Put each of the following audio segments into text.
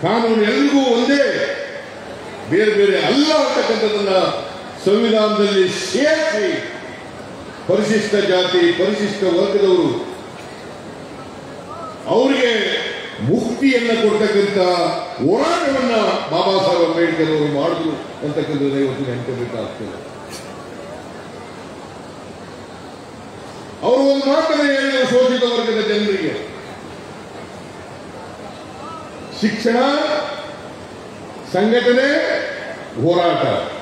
ಕಾನೂನು ಎಲ್ರಿಗೂ ಒಂದೇ ಬೇರೆ ಬೇರೆ ಅಲ್ಲ ಅಂತಕ್ಕಂಥದ್ದನ್ನ ಸಂವಿಧಾನದಲ್ಲಿ ಸೇರಿಸಿ ಪರಿಶಿಷ್ಟ ಜಾತಿ ಪರಿಶಿಷ್ಟ ವರ್ಗದವರು ಅವರಿಗೆ ಮುಕ್ತಿಯನ್ನ ಕೊಡ್ತಕ್ಕಂಥ ಹೋರಾಟವನ್ನ ಬಾಬಾ ಸಾಹೇಬ್ ಅಂಬೇಡ್ಕರ್ ಅವರು ಮಾಡಿದ್ರು ಅಂತಕ್ಕಂಥದ್ದು ಇವತ್ತು ನೆನಪಬೇಕಾಗ್ತದೆ ಅವರು ಒಂದು ಮಾತನ್ನ ಹೇಳಿದರು ಶೋಷಿತ ವರ್ಗದ ಜನರಿಗೆ ಶಿಕ್ಷಣ ಸಂಘಟನೆ ಹೋರಾಟ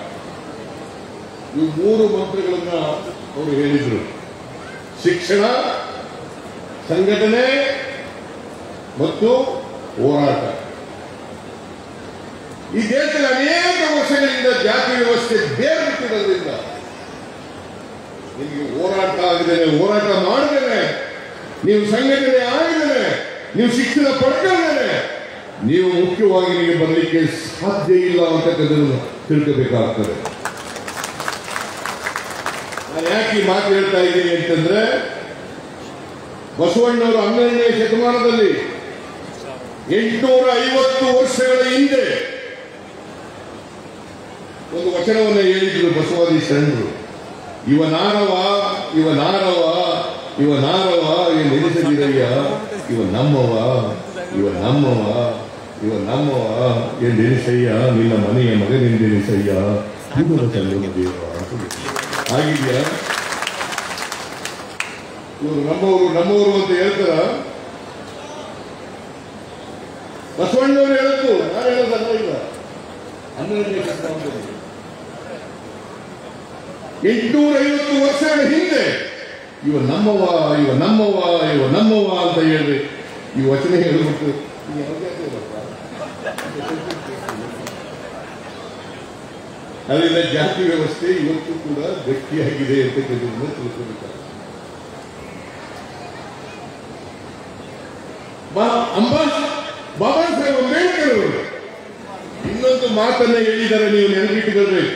ಈ ಮೂರು ಮಂತ್ರಗಳನ್ನ ಅವರು ಹೇಳಿದರು ಶಿಕ್ಷಣ ಸಂಘಟನೆ ಮತ್ತು ಹೋರಾಟ ಈ ದೇಶದಲ್ಲಿ ಅನೇಕ ವರ್ಷಗಳಿಂದ ಜಾತಿ ವ್ಯವಸ್ಥೆ ಬೇರ್ಬಿಟ್ಟಿರೋದ್ರಿಂದ ನಿಮಗೆ ಹೋರಾಟ ಆಗಿದ್ದೇನೆ ಹೋರಾಟ ಮಾಡಿದ್ದೇನೆ ನೀವು ಸಂಘಟನೆ ಆಗಿದ್ದೇನೆ ನೀವು ಶಿಕ್ಷಣ ಪಡ್ಕೊಂಡೇನೆ ನೀವು ಮುಖ್ಯವಾಗಿ ನಿಮಗೆ ಬರಲಿಕ್ಕೆ ಸಾಧ್ಯ ಇಲ್ಲ ಅಂತಕ್ಕಂಥದ್ದನ್ನು ತಿಳ್ಕೋಬೇಕಾಗ್ತದೆ ನಾನು ಯಾಕೆ ಈ ಮಾತು ಹೇಳ್ತಾ ಇದ್ದೀನಿ ಅಂತಂದ್ರೆ ಬಸವಣ್ಣವರು ಹನ್ನೆರಡನೇ ಶತಮಾನದಲ್ಲಿ ಎಂಟುನೂರ ಐವತ್ತು ವರ್ಷಗಳ ಹಿಂದೆ ಒಂದು ವಚನವನ್ನು ಹೇಳಿದ್ರು ಬಸವಾದಿ ಶರಣರು ಇವ ನಾರವ ಇವ ನಾರವ ಇವ ನಾರವ ಇವ ನೆನೆಸದಿರಯ್ಯ ಇವ ನಮ್ಮವ ಇವ ನಮ್ಮವ ಇವ ನಮ್ಮವ ಏ ನೆನೆಸಯ್ಯ ನಿನ್ನ ಮನೆಯ ಮಗನೆಂದೆನಿಸಯ್ಯ ಇವರ ಕಲ್ಲಿನ ದೇವ ಆಗಿದ್ಯಾ ಇವರು ನಮ್ಮವರು ನಮ್ಮವರು ಅಂತ ಹೇಳ್ತಾರ ಬಸವಣ್ಣವರು ಹೇಳದ್ದು ನಾನು ಹೇಳೋದಲ್ಲ ಇಲ್ಲ ಹನ್ನೆರಡನೇ ಶತಮಾನದಲ್ಲಿ ಎಂಟುನೂರ ಐವತ್ತು ವರ್ಷಗಳ ಹಿಂದೆ ಇವ ನಮ್ಮವ ಇವ ನಮ್ಮವ ಇವ ನಮ್ಮವ ಅಂತ ಹೇಳಿದ್ರೆ ಈ ವಚನ ಹೇಳ್ಬಿಟ್ಟು ಈ ಯಾವುದೇ ಗೊತ್ತಾ? ಅದರಿಂದ ಜಾತಿ ವ್ಯವಸ್ಥೆ ಇವತ್ತು ಕೂಡ ಗಟ್ಟಿಯಾಗಿದೆ ಅಂತಕ್ಕಂಥದ್ದನ್ನು ತಿಳ್ಕೊಬೇಕಾಗುತ್ತೆ ಬಾ- ಅಂಬಾ ಬಾಬಾ ಸಾಹೇಬ್ ಅಂಬೇಡ್ಕರ್ ಅವರು ಇನ್ನೊಂದು ಮಾತನ್ನ ಹೇಳಿದ್ದಾರೆ ನೀವು ನೆನಪಿಟ್ಟುಕೊಳ್ಬೇಕು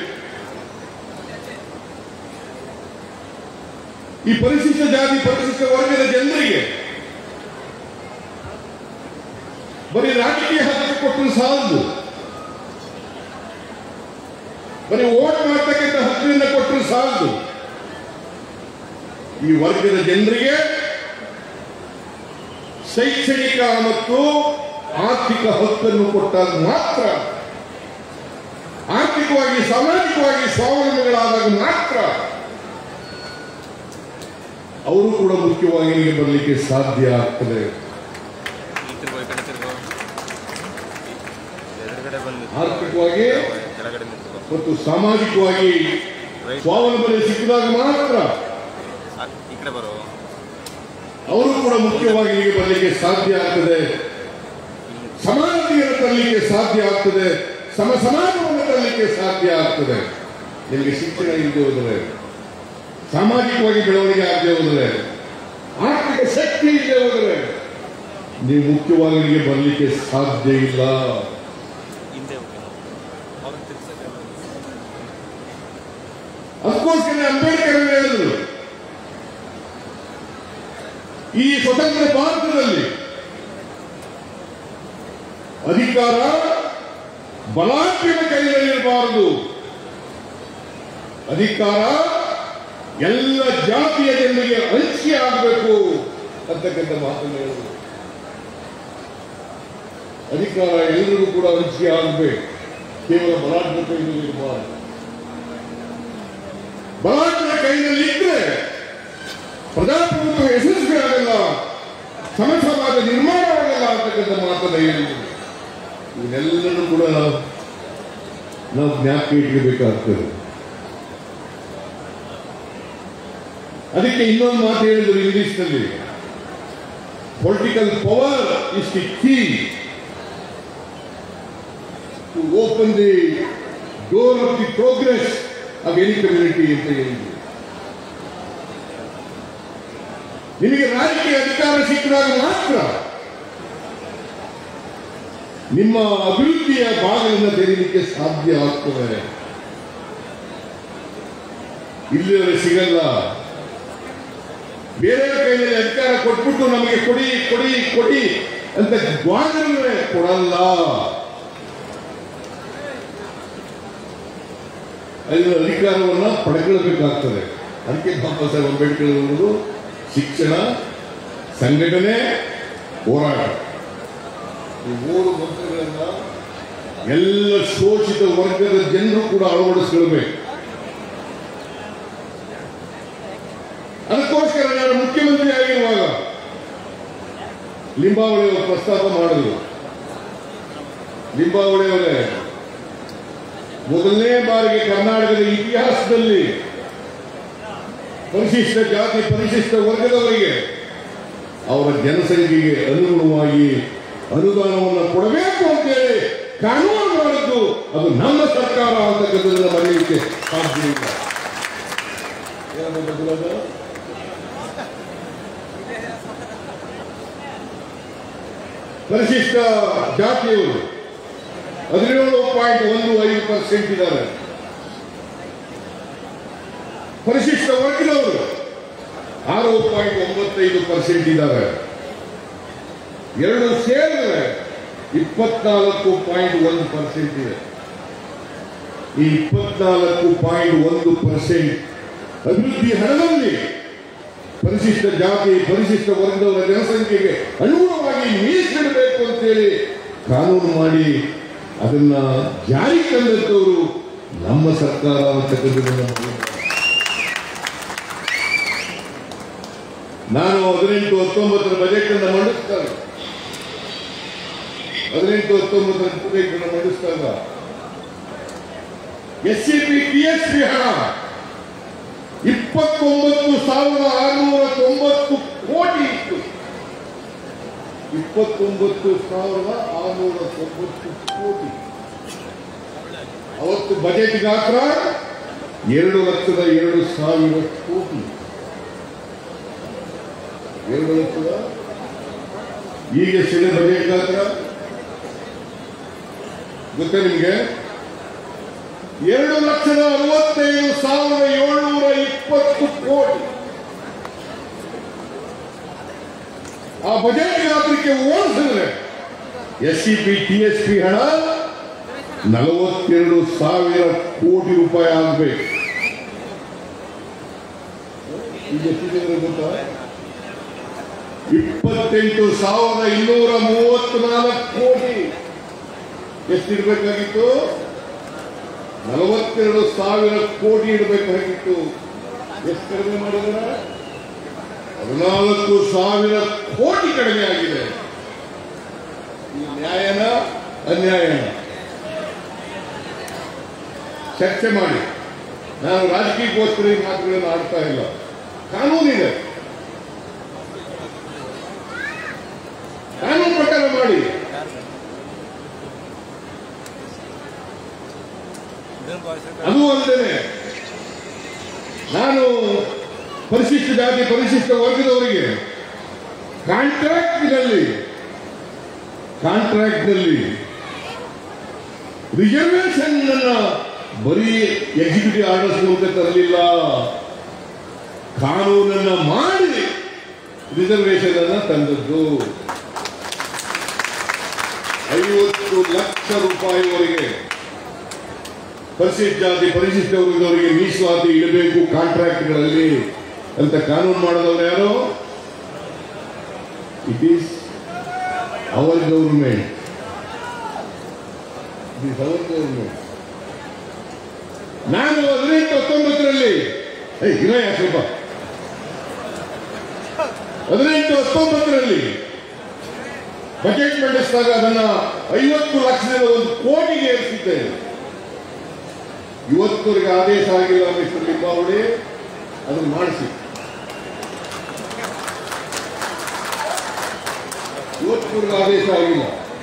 ಈ ಪರಿಶಿಷ್ಟ ಜಾತಿ ಪರಿಶಿಷ್ಟ ವರ್ಗದ ಜನರಿಗೆ ಬರೀ ರಾಜಕೀಯ ಹಕ್ಕು ಕೊಟ್ಟರು ಸಾಲದು ಬರೀ ಓಟ್ ಮಾಡ್ತಕ್ಕಂಥ ಹಕ್ಕಿನಿಂದ ಕೊಟ್ಟರು ಸಾಲದು ಈ ವರ್ಗದ ಜನರಿಗೆ ಶೈಕ್ಷಣಿಕ ಮತ್ತು ಆರ್ಥಿಕ ಹಕ್ಕನ್ನು ಕೊಟ್ಟಾಗ ಮಾತ್ರ ಆರ್ಥಿಕವಾಗಿ ಸಾಮಾಜಿಕವಾಗಿ ಸ್ವಾವಲಂಬಿಗಳಾದಾಗ ಮಾತ್ರ ಅವರು ಕೂಡ ಮುಖ್ಯವಾಗಿ ಇಲ್ಲಿಗೆ ಬರಲಿಕ್ಕೆ ಸಾಧ್ಯ ಆಗ್ತದೆ ಈ ತಿರ್ಗೋ ಈ ಕಡೆ ತಿರ್ಗೋ ಎದುರುಗಡೆ ಬಂದು ಆರ್ಥಿಕವಾಗಿ ಕೆಳಗಡೆ ನಿಂತ್ಕೋ ಮತ್ತು ಸಾಮಾಜಿಕವಾಗಿ ರೈಟ್ ಸ್ವಾವಲಂಬನೆ ಸಿಕ್ಕಿದಾಗ ಮಾತ್ರ ಆ- ಈ ಕಡೆ ಬರೋ ಅವರು ಕೂಡ ಮುಖ್ಯವಾಗಿ ಇಲ್ಲಿಗೆ ಬರಲಿಕ್ಕೆ ಸಾಧ್ಯ ಆಗ್ತದೆ ಸಮಾನತೆಯನ್ನು ತರಲಿಕ್ಕೆ ಸಾಧ್ಯ ಆಗ್ತದೆ ಸಮ ಸಮಾಜವನ್ನು ತರಲಿಕ್ಕೆ ಸಾಧ್ಯ ಆಗ್ತದೆ ನಿಮಗೆ ಶಿಕ್ಷಣ ಇಲ್ಲದೆ ಹೋದರೆ ಸಾಮಾಜಿಕವಾಗಿ ಬೆಳವಣಿಗೆ ಆಗದೆ ಹೋದರೆ ಆರ್ಥಿಕ ಶಕ್ತಿ ಇಲ್ಲದೆ ಹೋದರೆ ನೀವು ಮುಖ್ಯವಾಗಿ ಇಲ್ಲಿಗೆ ಬರಲಿಕ್ಕೆ ಸಾಧ್ಯ ಇಲ್ಲ ಹಿಂದೆ ಹೋಗಿ ಅವ್ರಿಗೆ ತಿರ್ಸಕ್ಕೆ ಅದಕ್ಕೋಸ್ಕರ ಅಂಬೇಡ್ಕರ್ ಅವರು ಹೇಳಿದ್ರು ಈ ಸ್ವತಂತ್ರ ಭಾರತದಲ್ಲಿ ಅಧಿಕಾರ ಬಲಾಢ್ಯನ ಕೈಯಲ್ಲಿರಬಾರದು ಅಧಿಕಾರ ಎಲ್ಲ ಜಾತಿಯ ಜನರಿಗೆ ಹಂಚಿಕೆ ಆಗಬೇಕು ಅಂತಕ್ಕಂಥ ಮಾತನ್ನು ಹೇಳಿದ್ರು ಅಧಿಕಾರ ಎಲ್ಲರಿಗೂ ಕೂಡ ಹಂಚಿಕೆ ಆಗಬೇಕು ಕೇವಲ ಬಲಾಢ್ಯನ ಕೈಯಲ್ಲಿ ಇರಬಾರದು ಬಲಾಢ್ಯನ ಕೈಯಲ್ಲಿ ಇದ್ರೆ ಪ್ರಜಾಪ್ರಭುತ್ವ ಯಶಸ್ವಿ ಆಗಲ್ಲ ಸಮ ಸಮಾಜ ನಿರ್ಮಾಣ ಆಗಲ್ಲ ಅಂತಕ್ಕಂಥ ಮಾತನ್ನ ಹೇಳಿದ್ರು ಇವನ್ನೆಲ್ಲರೂ ಕೂಡ ನಾವು ನಾವು ಜ್ಞಾಪಕ ಇಟ್ಕೋಬೇಕಾಗ್ತದೆ ಅದಕ್ಕೆ ಇನ್ನೊಂದು ಮಾತು ಹೇಳಿದ್ರು ಇಂಗ್ಲಿಷ್ನಲ್ಲಿ political power is the key to open the door of the progress of any community ಅಂತ ಹೇಳಿದ್ರು ನಿಮಗೆ ರಾಜಕೀಯ ಅಧಿಕಾರ ಸಿಕ್ಕಿದಾಗ ಮಾತ್ರ ನಿಮ್ಮ ಅಭಿವೃದ್ಧಿಯ ಭಾಗವನ್ನು ತೆರೀಲಿಕ್ಕೆ ಸಾಧ್ಯ ಆಗ್ತದೆ ಇಲ್ಲಿ ಸಿಗಲ್ಲ ಬೇರೆ ಕೈಯಲ್ಲಿ ಅಧಿಕಾರ ಕೊಟ್ಬಿಟ್ಟು ನಮಗೆ ಕೊಡಿ ಕೊಡಿ ಕೊಡಿ ಅಂತ ಗ್ವಾಗರವೇ ಕೊಡಲ್ಲ ಅಲ್ಲಿ ಅಧಿಕಾರವನ್ನ ಪಡ್ಕೊಳ್ಬೇಕಾಗ್ತದೆ ಅದಕ್ಕೆ ಬಾಬಾ ಸಾಹೇಬ್ ಅಂಬೇಡ್ಕರ್ ಅವರು ಶಿಕ್ಷಣ ಸಂಘಟನೆ ಹೋರಾಟ ಈ ಮೂರು ಮಂತ್ರಗಳನ್ನ ಎಲ್ಲ ಶೋಷಿತ ವರ್ಗದ ಜನರು ಕೂಡ ಅಳವಡಿಸ್ಕೊಳ್ಬೇಕು ಅದಕ್ಕೋಸ್ಕರ ನಾನು ಮುಖ್ಯಮಂತ್ರಿ ಆಗಿರುವಾಗ ಲಿಂಬಾವಳಿ ಅವರು ಪ್ರಸ್ತಾಪ ಮಾಡಿದ್ರು ಲಿಂಬಾವಳಿ ಅವರೇ ಮೊದಲನೇ ಬಾರಿಗೆ ಕರ್ನಾಟಕದ ಇತಿಹಾಸದಲ್ಲಿ ಪರಿಶಿಷ್ಟ ಜಾತಿ ಪರಿಶಿಷ್ಟ ವರ್ಗದವರಿಗೆ ಅವರ ಜನಸಂಖ್ಯೆಗೆ ಅನುಗುಣವಾಗಿ ಅನುದಾನವನ್ನು ಕೊಡಬೇಕು ಅಂತೇಳಿ ಕಾನೂನು ಮಾಡಿದ್ದು ಅದು ನಮ್ಮ ಸರ್ಕಾರ ಅಂತಕ್ಕಂಥದ್ದನ್ನು ಮರೆಯಲಿಕ್ಕೆ ಸಾಧ್ಯ ಇಲ್ಲ ಏನಮ್ಮ ಬದಲಾದ? ಪರಿಶಿಷ್ಟ ಜಾತಿಯವರು ಹದಿನೇಳು ಪಾಯಿಂಟ್ ಒಂದು ಐದು ಪರ್ಸೆಂಟ್ ಇದ್ದಾರೆ ಪರಿಶಿಷ್ಟ ವರ್ಗದವರು ಆರು ಪಾಯಿಂಟ್ ಒಂಬತ್ತೈದು ಪರ್ಸೆಂಟ್ ಇದ್ದಾರೆ ಎರಡು ಸೇರಿದ್ರೆ ಇಪ್ಪತ್ನಾಲ್ಕು ಪಾಯಿಂಟ್ ಒಂದು ಪರ್ಸೆಂಟ್ ಇದೆ ಈ ಇಪ್ಪತ್ನಾಲ್ಕು ಪಾಯಿಂಟ್ ಒಂದು ಪರ್ಸೆಂಟ್ ಅಭಿವೃದ್ಧಿ ಹಣದಲ್ಲಿ ಪರಿಶಿಷ್ಟ ಜಾತಿ ಪರಿಶಿಷ್ಟ ವರ್ಗದವರ ಜನಸಂಖ್ಯೆಗೆ ಅನುಗುಣವಾಗಿ ಮೀಸಲಿಡಬೇಕು ಅಂತೇಳಿ ಕಾನೂನು ಮಾಡಿ ಅದನ್ನ ಜಾರಿ ತಂದಂತವರು ನಮ್ಮ ಸರ್ಕಾರ ಅಂತಕ್ಕಂಥದ್ದನ್ನ ನಾವು ನಾನು ಹದಿನೆಂಟು ಹತ್ತೊಂಬತ್ತರ ಬಜೆಟ್ ಅನ್ನು ಮಂಡಿಸ್ತಾರೆ ಹದಿನೆಂಟು ಹತ್ತೊಂಬತ್ತರ ಬಜೆಟ್ ಅನ್ನು ಮಂಡಿಸಿದಾಗ S C P T S P ಹಣ ಇಪ್ಪತ್ತೊಂಬತ್ತು ಸಾವಿರದ ಆರುನೂರ ತೊಂಬತ್ತು ಕೋಟಿ ಇತ್ತು ಇಪ್ಪತ್ತೊಂಬತ್ತು ಸಾವಿರದ ಆರುನೂರ ತೊಂಬತ್ತು ಕೋಟಿ ಅವತ್ತು ಬಜೆಟ್ ಗಾತ್ರ ಎರಡು ಲಕ್ಷದ ಎರಡು ಸಾವಿರ ಕೋಟಿ ಎರಡು ಲಕ್ಷದ ಈಗ ಎಷ್ಟಿದೆ ಬಜೆಟ್ ಗಾತ್ರ ಗೊತ್ತಾ ನಿಮಗೆ ಎರಡು ಲಕ್ಷದ ಅರವತ್ತೈದು ಸಾವಿರದ ಏಳ್ನೂರ ಇಪ್ಪತ್ತು ಕೋಟಿ ಆ ಬಜೆಟ್ ಗಾತ್ರಕ್ಕೆ ಹೋಲಿಸಿದ್ರೆ S C P T S P ಹಣ ನಲವತ್ತೆರಡು ಸಾವಿರ ಕೋಟಿ ರೂಪಾಯಿ ಆಗಬೇಕು ಈಗ ಎಷ್ಟಿದೆ ಅಂದ್ರೆ ಗೊತ್ತಾ ಇಪ್ಪತ್ತೆಂಟು ಸಾವಿರದ ಇನ್ನೂರ ಮೂವತ್ನಾಲ್ಕು ಕೋಟಿ ಎಷ್ಟಿರ್ಬೇಕಾಗಿತ್ತು ನಲವತ್ತೆರಡು ಸಾವಿರ ಕೋಟಿ ಇಡಬೇಕಾಗಿತ್ತು ಎಷ್ಟು ಕಡಿಮೆ ಮಾಡಿದಾರೆ ಹದಿನಾಲ್ಕು ಸಾವಿರ ಕೋಟಿ ಕಡಿಮೆ ಆಗಿದೆ ಈ ನ್ಯಾಯನ ಅನ್ಯಾಯನ ಚರ್ಚೆ ಮಾಡಿ ನಾನು ರಾಜಕೀಯಕ್ಕೋಸ್ಕರ ಈ ಮಾತುಗಳನ್ನು ಆಡ್ತಾ ಇಲ್ಲ ಕಾನೂನಿದೆ ಕಾನೂನು ಪ್ರಕಾರ ಮಾಡಿ ಅದು ಅಲ್ಲದೆ ನಾನು ಪರಿಶಿಷ್ಟ ಜಾತಿ ಪರಿಶಿಷ್ಟ ವರ್ಗದವರಿಗೆ ಕಾಂಟ್ರಾಕ್ಟ್ನಲ್ಲಿ ಕಾಂಟ್ರಾಕ್ಟ್ನಲ್ಲಿ ರಿಸರ್ವೇಶನ್ ಅನ್ನ ಬರೀ ಎಕ್ಸಿಕ್ಯೂಟಿವ್ ಆರ್ಡರ್ಸ್ ಮೂಲಕ ತರಲಿಲ್ಲ ಕಾನೂನನ್ನ ಮಾಡಿ ರಿಸರ್ವೇಶನ್ ಅನ್ನ ತಂದದ್ದು ಐವತ್ತು ಲಕ್ಷ ರೂಪಾಯಿವರೆಗೆ ಪರಿಶಿಷ್ಟ ಜಾತಿ ಪರಿಶಿಷ್ಟ ವರ್ಗದವರಿಗೆ ಮೀಸಲಾತಿ ಇಡಬೇಕು ಕಾಂಟ್ರಾಕ್ಟ್ಗಳಲ್ಲಿ ಅಂತ ಕಾನೂನು ಮಾಡಿದವರು ಯಾರು it is our government it is our government ನಾನು ಹದಿನೆಂಟು ಹತ್ತೊಂಬತ್ತರಲ್ಲಿ ಏ ಇರಯ್ಯ ಸ್ವಲ್ಪ ಹದಿನೆಂಟು ಹತ್ತೊಂಬತ್ತರಲ್ಲಿ ಬಜೆಟ್ ಮಂಡಿಸಿದಾಗ ಅದನ್ನ ಐವತ್ತು ಲಕ್ಷದ ಒಂದು ಕೋಟಿಗೆ ಏರಿಸಿದ್ದೇನೆ ಇವತ್ತವರೆಗೆ ಆದೇಶ ಆಗಿಲ್ಲ ಮಿಸ್ಟರ್ ಲಿಂಬಾವಳಿ ಅದನ್ನು ಮಾಡಿಸಿ ಇವತ್ತವರೆಗೆ ಆದೇಶ ಆಗಿಲ್ಲ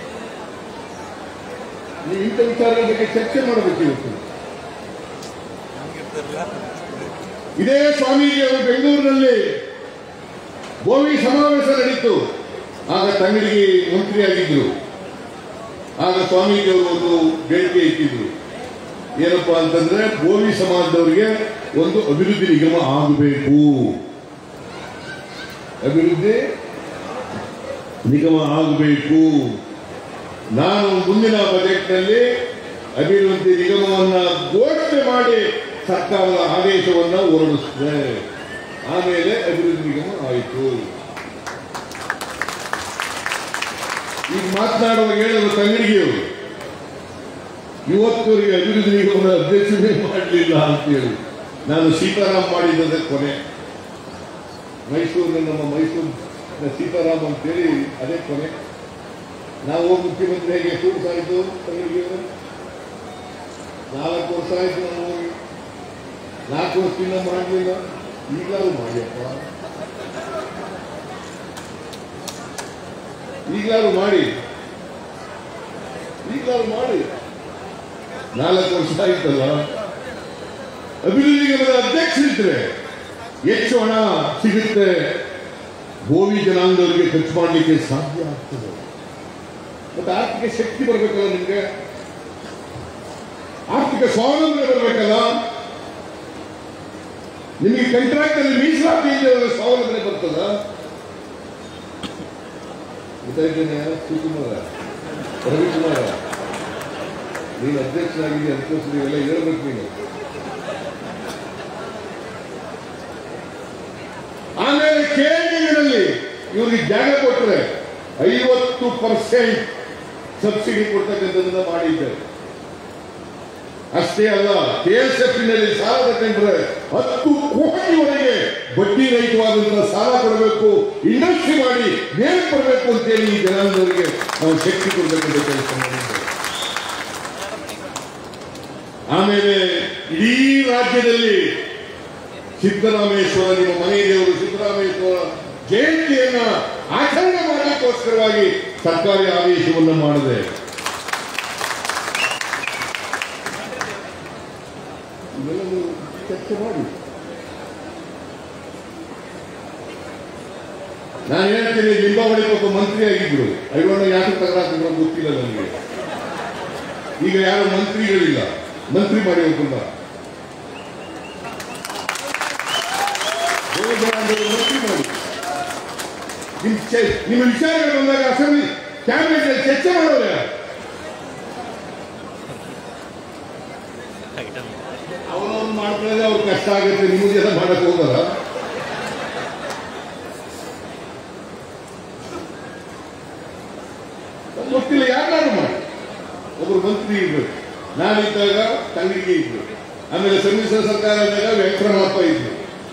ನೀವು ಇಂಥ ವಿಚಾರಗಳ ಬಗ್ಗೆ ಚರ್ಚೆ ಮಾಡಬೇಕು ಇವತ್ತು ಇದೇ ಸ್ವಾಮೀಜಿ ಅವರು ಬೆಂಗಳೂರಿನಲ್ಲಿ ಗೋವಿ ಸಮಾವೇಶ ನಡೀತು ಆಗ ತಂಗಡಿಗೆ ಮಂತ್ರಿಯಾಗಿದ್ರು ಆಗ ಸ್ವಾಮೀಜಿ ಅವರು ಒಂದು ಬೇಡಿಕೆ ಇಟ್ಟಿದ್ರು ಏನಪ್ಪಾ ಅಂತಂದ್ರೆ ಗೋವಿ ಸಮಾಜದವರಿಗೆ ಒಂದು ಅಭಿವೃದ್ಧಿ ನಿಗಮ ಆಗಬೇಕು ಅಭಿವೃದ್ಧಿ ನಿಗಮ ಆಗಬೇಕು ನಾನು ಮುಂದಿನ ಬಜೆಟ್ನಲ್ಲಿ ಅಭಿವೃದ್ಧಿ ನಿಗಮವನ್ನ ಘೋಷಣೆ ವ್ಯವಸ್ಥೆ ಮಾಡಿ ಸರ್ಕಾರದ ಆದೇಶವನ್ನ ಹೊರಡಿಸಿದೆ ಆಮೇಲೆ ಅಭಿವೃದ್ಧಿ ನಿಗಮ ಆಯಿತು ಈಗ ಮಾತನಾಡುವಾಗ ಹೇಳಿದ್ರು ತಂಗಡಿಗೆಯವರು ಇವತ್ತುವರೆಗೆ ಅಭಿವೃದ್ಧಿ ನಿಗಮದ ಅಧ್ಯಕ್ಷನೇ ಮಾಡಲಿಲ್ಲ ಅಂತೇಳಿ ನಾನು ಸೀತಾರಾಮ್ ಮಾಡಿದ್ದದೆ ಕೊನೆ ಮೈಸೂರಿನ ನಮ್ಮ ಮೈಸೂರು ಸೀತಾರಾಮ್ ಅಂತೇಳಿ ಅದೇ ಕೊನೆ ನಾವು ಮುಖ್ಯಮಂತ್ರಿ ಹೇಗೆ ಎಷ್ಟು ವರ್ಷ ಆಯಿತು ತಂಗಡಿಗೆಯವರು ನಾಲ್ಕು ವರ್ಷ ಆಯ್ತು ನಾನು ಹೋಗಿ ನಾಲ್ಕು ವರ್ಷದಿಂದ ಮಾಡಲಿಲ್ಲ ಈಗಲೂ ಮಾಡಿಯಪ್ಪ ಈಗಲಾದ್ರು ಮಾಡಿ ಈಗಲಾದ್ರು ಮಾಡಿ ನಾಲ್ಕು ವರ್ಷ ಆಯ್ತಲ್ಲ ಅಭಿವೃದ್ಧಿ ನಿಗಮದ ಅಧ್ಯಕ್ಷರಿದ್ರೆ ಹೆಚ್ಚು ಹಣ ಸಿಗುತ್ತೆ ಗೋವಿ ಜನಾಂಗದವರಿಗೆ ಖರ್ಚು ಮಾಡಲಿಕ್ಕೆ ಸಾಧ್ಯ ಆಗ್ತದೆ ಮತ್ತೆ ಆರ್ಥಿಕ ಶಕ್ತಿ ಬರಬೇಕಲ್ಲ ನಿಮ್ಗೆ ಆರ್ಥಿಕ ಸ್ವಾತಂತ್ರ್ಯ ಬರಬೇಕಲ್ಲ ನಿಮಗೆ ಕಂಟ್ರಾಕ್ಟ್ ಅಲ್ಲಿ ಮೀಸಲಾತಿ ಇಲ್ಲದೆ ಸ್ವಾವಲಂಬನೆ ಬರ್ತದ ಗೊತ್ತಾಯ್ತೇನೆ ಶಿವಕುಮಾರ ರವಿಕುಮಾರ ನೀನು ಅಧ್ಯಕ್ಷನಾಗಿದ್ದಿ ಅದಕ್ಕೋಸ್ಕರ ಇವೆಲ್ಲ ಹೇಳ್ಬೇಕು ನೀನು ಆಮೇಲೆ ಕೇಂದ್ರಗಳಲ್ಲಿ ಇವ್ರಿಗೆ ಜಾಗ ಕೊಟ್ಟರೆ ಐವತ್ತು ಪರ್ಸೆಂಟ್ ಸಬ್ಸಿಡಿ ಕೊಡ್ತಕ್ಕಂಥದ್ದನ್ನ ಮಾಡಿದ್ದಾರೆ ಅಷ್ಟೇ ಅಲ್ಲ ಕೆಎಸ್ಎಫ್ ನಲ್ಲಿ ಸಾಲ ತಗೊಂಡ್ರೆ ಹತ್ತು ಕೋಟಿವರೆಗೆ ಬಡ್ಡಿ ರಹಿತವಾದಂತಹ ಸಾಲ ಕೊಡಬೇಕು ಇಂಡಸ್ಟ್ರಿ ಮಾಡಿ ಮೇಲೆ ಕೊಡಬೇಕು ಅಂತೇಳಿ ಈ ಜನಾಂಗದವರಿಗೆ ನಾವು ಶಕ್ತಿ ಕೊಡಬೇಕಂತ ಕೆಲಸ ಮಾಡಿದ್ದೇವೆ ಆಮೇಲೆ ಇಡೀ ರಾಜ್ಯದಲ್ಲಿ ಸಿದ್ದರಾಮೇಶ್ವರ ನಿಮ್ಮ ಮನೆ ದೇವರು ಸಿದ್ದರಾಮೇಶ್ವರ ಜಯಂತಿಯನ್ನ ಆಚರಣೆ ಮಾಡಲಿಕ್ಕೋಸ್ಕರವಾಗಿ ಸರ್ಕಾರಿ ಆದೇಶವನ್ನು ಮಾಡಿದೆ ಇವೆಲ್ಲವೂ ಚರ್ಚೆ ಮಾಡಿ ನಾನು ಹೇಳ್ತೀನಿ ಲಿಂಬಾವಳಿ ಒಬ್ಬ ಮಂತ್ರಿ ಆಗಿದ್ರು ಐವಣ್ಣ ಯಾಕೆ ತಗರಾಕಿದ್ರು ಗೊತ್ತಿಲ್ಲ ನನಗೆ ಈಗ ಯಾರು ಮಂತ್ರಿಗಳಿಲ್ಲ ಮಂತ್ರಿ ಮಾಡಿ ಒಬ್ಬನ್ನ ದೇವಜನಾಂಗದ ಮಂತ್ರಿ ಮಾಡಿ ನಿಮ್ ಚೆ- ನಿಮ್ಮ ವಿಚಾರಗಳು ಬಂದಾಗ ಅಸೆಂಬ್ಲಿ ಕ್ಯಾಬಿನೆಟ್ ಚರ್ಚೆ ಮಾಡೋರೆ ಅವನವ್ನು ಮಾಡ್ಕೊಳ್ಳೋದೇ ಅವ್ರು ಕಷ್ಟ ಆಗುತ್ತೆ ನಿಮಗೆಲ್ಲ ಮಾಡಕ್ ಹೋಗಲ್ಲ ನಮ್ಗ್ ಗೊತ್ತಿಲ್ಲ ಯಾರು ಮಾಡಿ ಒಬ್ರು ಮಂತ್ರಿ ಇದ್ರು ನಾನಿದ್ದಾಗ ತಂಗಡಿಗೆ ಇದ್ರು ಆಮೇಲೆ ಸಮ್ಮಿಶ್ರ ಸರ್ಕಾರ ಇದ್ದಾಗ ವೆಂಕಟರಮಣಪ್ಪ ಇದ್ರು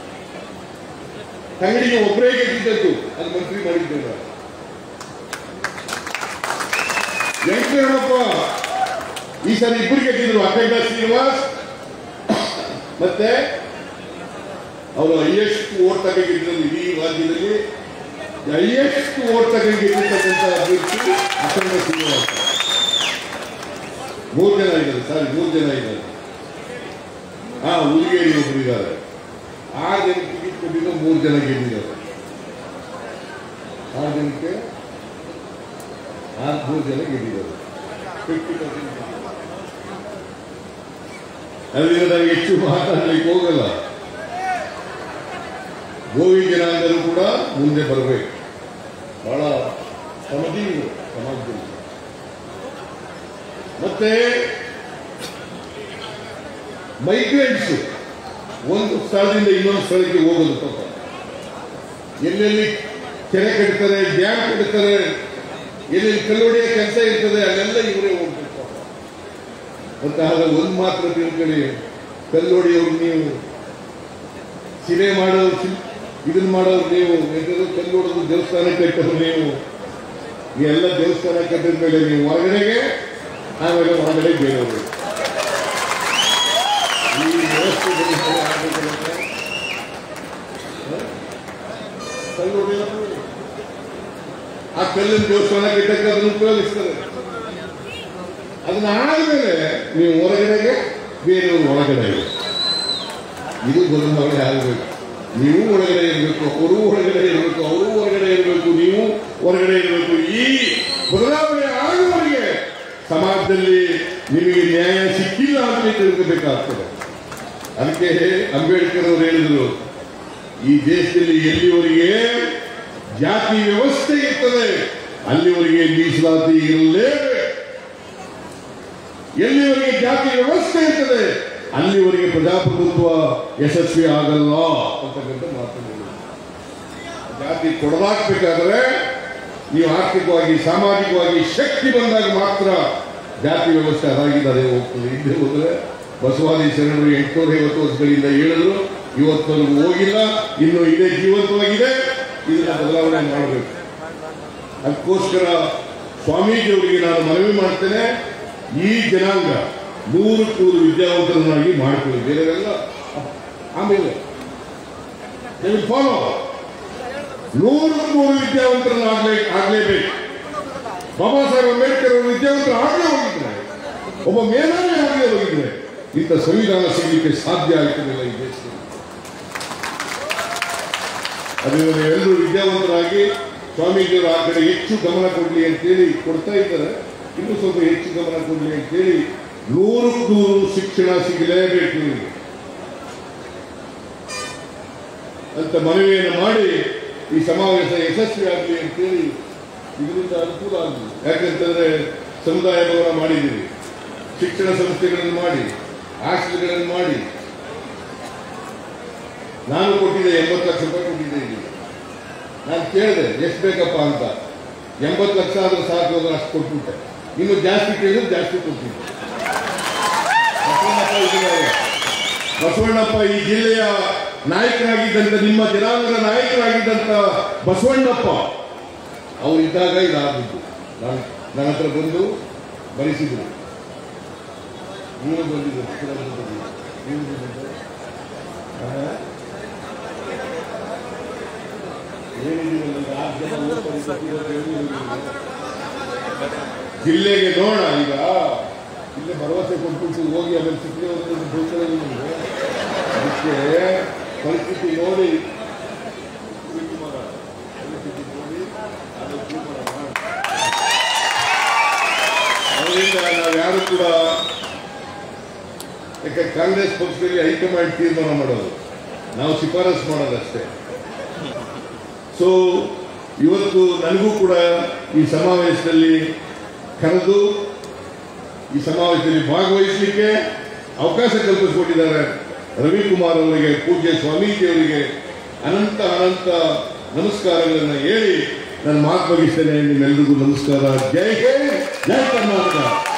ತಂಗಡಿಗೆ ಒಬ್ಬರೇ ಗೆದ್ದಿದ್ದದ್ದು ಅದು ಮಂತ್ರಿ ಮಾಡಿದ್ದೇವೆ ವೆಂಕಟರಮಣಪ್ಪ ಈ ಸರಿ ಇಬ್ಬರು ಗೆದ್ದಿದ್ರು ಅಖಂಡ ಶ್ರೀನಿವಾಸ್ ಮತ್ತೆ ಅವರು ಹೈಯೆಸ್ಟ್ ಓಟ್ ತಗೊಂಡಿದ್ರು ಇಡೀ ರಾಜ್ಯದಲ್ಲಿ ಹೈಯೆಸ್ಟ್ ಓಟ್ ತಗೊಂಡಿರ್ತಕ್ಕಂಥ ಅಭ್ಯರ್ಥಿ ಅಖಂಡ ಶ್ರೀನಿವಾಸ್ ಮೂರು ಜನ ಇದ್ದಾರೆ ಸಾರಿ ಮೂರು ಜನ ಇದ್ದಾರೆ ಹಾ ಹುಲಿಗೇರಿ ಒಬ್ರು ಇದ್ದಾರೆ ಆರು ಜನ ಟಿಕೆಟ್ ಕೊಟ್ಟಿದ್ದು ಮೂರು ಜನ ಗೆದ್ದಿದ್ದಾರೆ ಆರು ಜನಕ್ಕೆ ಆರು ಮೂರು ಜನ ಗೆದ್ದಿದ್ದಾರೆ ಫಿಫ್ಟಿ ಪರ್ಸೆಂಟ್ ಅದರಿಂದ ನಾವು ಹೆಚ್ಚು ಮಾತಾಡಲಿಕ್ಕೆ ಹೋಗಲ್ಲ ಗೋವಿ ಜನಾಂಗರು ಕೂಡ ಮುಂದೆ ಬರಬೇಕು ಬಹಳ ಸಮಜೀವಿ ಸಮಾಜದಲ್ಲಿ ಮತ್ತೆ ಮೈಗ್ರೆಂಟ್ಸ್ ಒಂದು ಸ್ಥಳದಿಂದ ಇನ್ನೊಂದು ಸ್ಥಳಕ್ಕೆ ಹೋಗೋದು ಪಾಪ ಎಲ್ಲೆಲ್ಲಿ ಕೆರೆ ಕಟ್ತಾರೆ ಡ್ಯಾಮ್ ಕಟ್ತಾರೆ ಎಲ್ಲೆಲ್ಲಿ ಕಲ್ಲೊಡೆಯ ಕೆಲಸ ಇರ್ತದೆ ಅಲ್ಲೆಲ್ಲ ಇವರೇ ಹೋಗ್ಬೇಕು ಪಾಪ. ಮತ್ತೆ ಆಗ ಒಂದು ಮಾತ್ರ ತಿಳ್ಕೊಳ್ಳಿ ಕಲ್ಲೊಡೆಯವ್ರು ನೀವು ಶಿಲೆ ಮಾಡೋರು ಶಿಲ್- ಇದನ್ನ ಮಾಡೋರು ನೀವು ಎಂಥದ್ದು ಕಲ್ಲು ಹೊಡೆದು ದೇವಸ್ಥಾನ ಕಟ್ಟೋರು ನೀವು ಈ ಎಲ್ಲ ದೇವಸ್ಥಾನ ಕಟ್ಟಿದ ಮೇಲೆ ನೀವು ಹೊರಗಡೆಗೆ ಆಮೇಲೆ ಹೊರಗಡೆ ಬೇರೆಯವರು ಈ ವ್ಯವಸ್ಥೆ ಬಗ್ಗೆ ಆಗ್ಬೇಕಲ್ಲ ಸರ್? ಹ? ಕಲ್ಲು ಹೊಡೆಯೋರು ಆ ಕಲ್ಲಿನ ದೇವಸ್ಥಾನ ಕಟ್ಟಕ್ಕೆ ಅದನ್ನು ಉಪಯೋಗಿಸ್ತಾರೆ ಅದನ್ನ ಆದ್ಮೇಲೆ ನೀವು ಹೊರಗಡೆಗೆ ಬೇರೆಯವರು ಒಳಗಡೆ ಇದು ಬದಲಾವಣೆ ಆಗಬೇಕು ನೀವು ಒಳಗಡೆ ಇರಬೇಕು ಅವರು ಹೊರಗಡೆ ಇರಬೇಕು ಅವರು ಹೊರಗಡೆ ಇರಬೇಕು ನೀವು ಹೊರಗಡೆ ಇರಬೇಕು ಈ ಬದಲಾವಣೆ ಆಗುವವರೆಗೆ ಸಮಾಜದಲ್ಲಿ ನಿಮಗೆ ನ್ಯಾಯ ಸಿಕ್ಕಿಲ್ಲ ಅಂತ ತಿಳ್ಕೋಬೇಕಾಗ್ತದೆ ಅದಕ್ಕೆ ಅಂಬೇಡ್ಕರ್ ಅವರು ಹೇಳಿದ್ರು ಈ ದೇಶದಲ್ಲಿ ಎಲ್ಲಿವರೆಗೆ ಜಾತಿ ವ್ಯವಸ್ಥೆ ಇರ್ತದೆ ಅಲ್ಲಿವರೆಗೆ ಮೀಸಲಾತಿ ಇರಲೇಬೇಕು ಎಲ್ಲಿವರೆಗೆ ಜಾತಿ ವ್ಯವಸ್ಥೆ ಇರ್ತದೆ ಅಲ್ಲಿವರೆಗೆ ಪ್ರಜಾಪ್ರಭುತ್ವ ಯಶಸ್ವಿ ಆಗಲ್ಲ ಅಂತಕ್ಕಂಥ ಮಾತು ಹೇಳಿದ್ರು. ಜಾತಿ ಕೊಡದಾಕ್ಬೇಕಾದ್ರೆ ನೀವು ಆರ್ಥಿಕವಾಗಿ ಸಾಮಾಜಿಕವಾಗಿ ಶಕ್ತಿ ಬಂದಾಗ ಮಾತ್ರ ಜಾತಿ ವ್ಯವಸ್ಥೆ ಅದಾಗಿದೆ ಅದೇ ಹೋಗ್ತದೆ ಹಿಂದೆ ಹೋದ್ರೆ ಬಸವಾದಿ ಶರಣರು ಎಂಟುನೂರ ಐವತ್ತು ವರ್ಷಗಳಿಂದ ಹೇಳಿದ್ರು ಇವತ್ತವರೆಗೂ ಹೋಗಿಲ್ಲ ಇನ್ನು ಇದೇ ಜೀವಂತವಾಗಿದೆ ಇದನ್ನ ಬದಲಾವಣೆ ಮಾಡಬೇಕು ಅದಕ್ಕೋಸ್ಕರ ಸ್ವಾಮೀಜಿಯವರಿಗೆ ನಾನು ಮನವಿ ಮಾಡ್ತೇನೆ ಈ ಜನಾಂಗ ನೂರಕ್ಕೆ ನೂರು ವಿದ್ಯಾವಂತರನ್ನಾಗಿ ಮಾಡ್ಕೊಳ್ಳಿ ಬೇರೆಲ್ಲ ಆಮೇಲೆ ಫಾಲೋ ನೂರಕ್ಕೆ ನೂರು ವಿದ್ಯಾವಂತರನ್ನ ಆಗ್ಲೇ ಆಗ್ಲೇಬೇಕು ಬಾಬಾ ಸಾಹೇಬ್ ಅಂಬೇಡ್ಕರ್ ಅವರು ವಿದ್ಯಾವಂತರು ಆಗಲೇ ಹೋಗಿದ್ದಾರೆ ಒಬ್ಬ ಮೇಲಾನೆ ಆಗಲೇ ಹೋಗಿದ್ದಾರೆ ಇಂಥ ಸಂವಿಧಾನ ಸಿಗಲಿಕ್ಕೆ ಸಾಧ್ಯ ಆಗ್ತಿರಲಿಲ್ಲ ಈ ದೇಶದಲ್ಲಿ ಅದರಿಂದ ಎಲ್ಲರೂ ವಿದ್ಯಾವಂತರಾಗಿ ಸ್ವಾಮೀಜಿಯವರು ಆ ಕಡೆ ಹೆಚ್ಚು ಗಮನ ಕೊಡ್ಲಿ ಅಂತೇಳಿ ಕೊಡ್ತಾ ಇದ್ದಾರೆ ಇನ್ನೂ ಸ್ವಲ್ಪ ಹೆಚ್ಚು ಗಮನ ಕೊಡ್ಲಿ ಅಂತೇಳಿ ನೂರಕ್ಕೆ ನೂರು ಶಿಕ್ಷಣ ಸಿಗಲೇಬೇಕು ಇವರಿಗೆ ಅಂತ ಮನವಿಯನ್ನು ಮಾಡಿ ಈ ಸಮಾವೇಶ ಯಶಸ್ವಿ ಆಗಲಿ ಅಂತೇಳಿ ಇದರಿಂದ ಅನುಕೂಲ ಆಗಲಿ ಯಾಕಂತಂದ್ರೆ ಸಮುದಾಯ ಭವನ ಮಾಡಿದ್ದೀರಿ ಶಿಕ್ಷಣ ಸಂಸ್ಥೆಗಳನ್ನು ಮಾಡಿ ಹಾಸ್ಟೆಲ್ಗಳನ್ನು ಮಾಡಿ ನಾನು ಕೊಟ್ಟಿದ್ದೆ ಎಂಬತ್ತು ಲಕ್ಷ ರೂಪಾಯಿ ಕೊಟ್ಟಿದ್ದೆ ಇಲ್ಲಿ ನಾನು ಕೇಳಿದೆ ಎಷ್ಟು ಬೇಕಪ್ಪ ಅಂತ ಎಂಬತ್ತು ಲಕ್ಷ ಆದ್ರೂ ಸಾಕು ಅಂದ್ರೆ ಅಷ್ಟು ಕೊಟ್ಬಿಟ್ಟೆ ಇನ್ನು ಜಾಸ್ತಿ ಕೇಳಿದ್ರೆ ಜಾಸ್ತಿ ಕೊಟ್ಟಿದ್ದೆ ಬಸವಣ್ಣಪ್ಪ ಇದ್ದಾರೆ. ಬಸವಣ್ಣಪ್ಪ ಈ ಜಿಲ್ಲೆಯ ನಾಯಕರಾಗಿದ್ದಂತ ನಿಮ್ಮ ಜನಾಂಗದ ನಾಯಕರಾಗಿದ್ದಂತ ಬಸವಣ್ಣಪ್ಪ ಅವರಿದ್ದಾಗ ಇದಾಗಿದ್ದು ನಾನು ನನ್ನ ಹತ್ರ ಬಂದು ಬರೆಸಿದ್ರು ನೀವು ಬಂದಿದ್ದು ನೀವು ಬಂದಿದ್ದು ಆಹಾ. ಏನಿದೀವಲ್ಲ, ಈಗ ಆರು ಜನ ಓದ್ತಾರೆ, ಜಿಲ್ಲೆಗೆ ನೋಡ ಈಗ ಇಲ್ಲೇ ಭರವಸೆ ಕೊಟ್ಬಿಟ್ಟು ಹೋಗಿ ಆಮೇಲೆ ಸಿಕ್ಕಿ ಘೋಷಣೆ ನಿಮಗೆ ಅದಕ್ಕೆ ಪರಿಸ್ಥಿತಿ ನೋಡಿ ಶಿವಕುಮಾರ, ಪರಿಸ್ಥಿತಿ ನೋಡಿ ಅದು ತೀರ್ಮಾನ ಮಾಡಿ. ಅದರಿಂದ ನಾವು ಯಾರು ಕೂಡ ಯಾಕೆ ಕಾಂಗ್ರೆಸ್ ಪಕ್ಷದಲ್ಲಿ ಹೈಕಮಾಂಡ್ ತೀರ್ಮಾನ ಮಾಡೋದು ನಾವು ಶಿಫಾರಸು ಮಾಡೋದಷ್ಟೇ ಸೊ ಇವತ್ತು ನನಗೂ ಕೂಡ ಈ ಸಮಾವೇಶದಲ್ಲಿ ಕರೆದು ಈ ಸಮಾವೇಶದಲ್ಲಿ ಭಾಗವಹಿಸಲಿಕ್ಕೆ ಅವಕಾಶ ಕಲ್ಪಿಸಿಕೊಟ್ಟಿದ್ದಾರೆ ರವಿಕುಮಾರ್ ಅವರಿಗೆ ಪೂಜ್ಯ ಸ್ವಾಮೀಜಿಯವರಿಗೆ ಅನಂತ ಅನಂತ ನಮಸ್ಕಾರಗಳನ್ನು ಹೇಳಿ ನಾನು ಮಾತು ಮುಗಿಸ್ತೇನೆ ನಿಮ್ಮೆಲ್ಲರಿಗೂ ನಮಸ್ಕಾರ ಜೈ ಹಿಂದ್ ಜೈ ಕರ್ನಾಟಕ